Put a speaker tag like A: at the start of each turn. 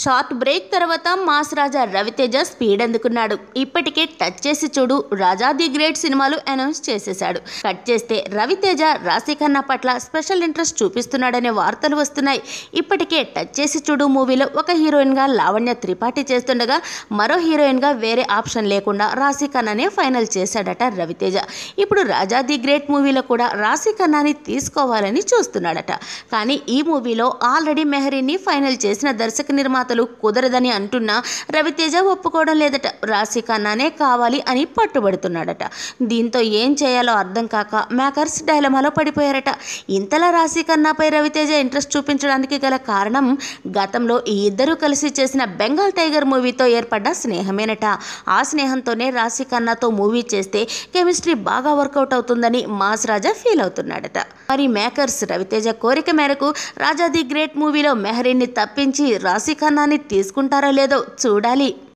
A: short break తర్వాత mass Raja Ravi Teja speed అందుకున్నాడు ఇప్పటికే టచ్ చేసి చూడు రాజా ది గ్రేట్ సినిమాలు అనౌన్స్ చేసేశాడు కట్ చేస్తే రవితేజ రాశిఖన్నా పట్ల స్పెషల్ ఇంట్రెస్ట్ చూపిస్తున్నాడనే వార్తలు వస్తున్నాయి ఇప్పటికే టచ్ చేసి చూడు మూవీలో ఒక హీరోయిన్గా లావణ్య త్రిపాఠి చేస్తుండగా మరో హీరోయిన్గా వేరే ఆప్షన్ లేకుండా రాశి ఖన్నానే ఫైనల్ చేశాడట రవితేజ ఇప్పుడు రాజా ది గ్రేట్ మూవీలో కూడా రాశి ఖన్నాని తీసుకోవాలని చూస్తున్నాడట కానీ ఈ మూవీలో ఆల్రెడీ మెహరీని ఫైనల్ చేసిన దర్శక నిర్మాతలు కుదరదని అంటున్నా రవితేజ ఒప్పుకోవడం లేదట రాశి ఖన్నానే కావాలి అని పట్టుబడుతున్నాడట దీంతో ఏం చేయాలో అర్థం కాక మేకర్స్ డైలమాలో పడిపోయారట ఇంతలా రాశి ఖన్నాపై రవితేజ ఇంట్రెస్ట్ చూపించడానికి గల కారణం గతంలో ఈ ఇద్దరూ కలిసి చేసిన బెంగాల్ టైగర్ మూవీతో ఏర్పడ్డ స్నేహమేనట ఆ స్నేహంతోనే రాశి ఖన్నాతో మూవీ చేస్తే కెమిస్ట్రీ బాగా వర్కౌట్ అవుతుందని మాస్ రాజా ఫీల్ అవుతున్నాడట మరి మేకర్స్ రవితేజ కోరిక మేరకు రాజా ది గ్రేట్ మూవీలో మెహరీన్ని తప్పించి రాశి ఖన్నాని తీసుకుంటారో లేదో చూడాలి